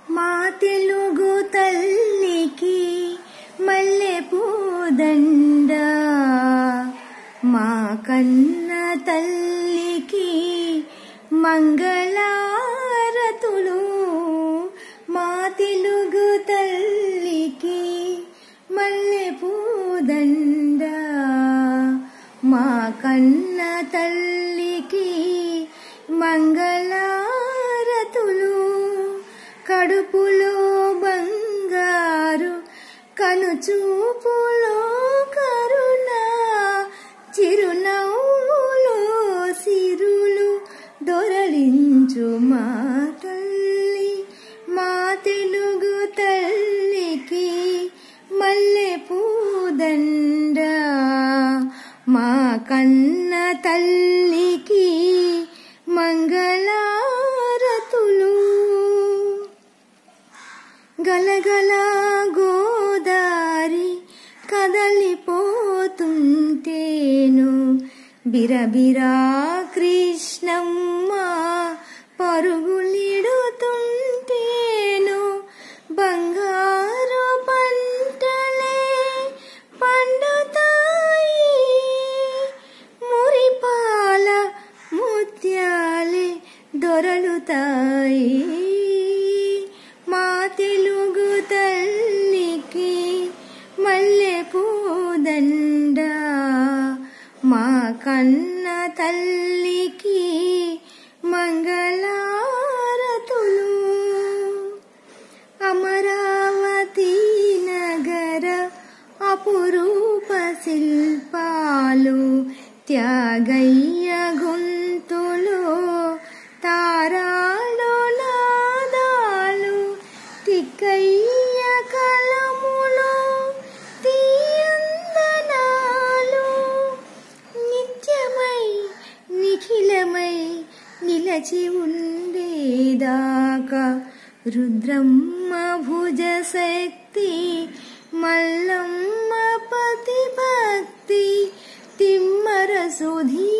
మా తెలుగు తల్లికి మల్లె పూదండ మా కన్న తల్లికి మంగళారతులు మా తెలుగు తల్లికి మల్లె పూదండ మా కన్న తల్లికి మంగళారతులు కడుపులో బంగారు కనుచూపులో కరుణ చిరునవ్వులో సిరులు దొరలించు మా తల్లి మా తెలుగు తల్లికి మల్లె పూదండ మా కన్న తల్లికి మంగళారతులు గలగల గోదారి కదలిపోతుంటేను బిరబిరా కృష్ణమ్మ పరుగులిడుతుంటేను బంగారు పంటలే పండుతాయి మురిపాల ముత్యాలే దొరలుతాయి మా తెలుగు తల్లికి మల్లె పూదండ మా కన్న తల్లికి మంగళారతులు అమరావతి నగర అపురూప శిల్పాలు త్యాగయ్య గొంతులో తారాలో నాదాలు తిక్కయ్య కలములో తీయందనాలు నిత్యమై నిఖిలమై నిలచి ఉండేదాకా రుద్రమ్మ భుజ శక్తి మల్లమ్మ పతి భక్తి తిమ్మర సుధీ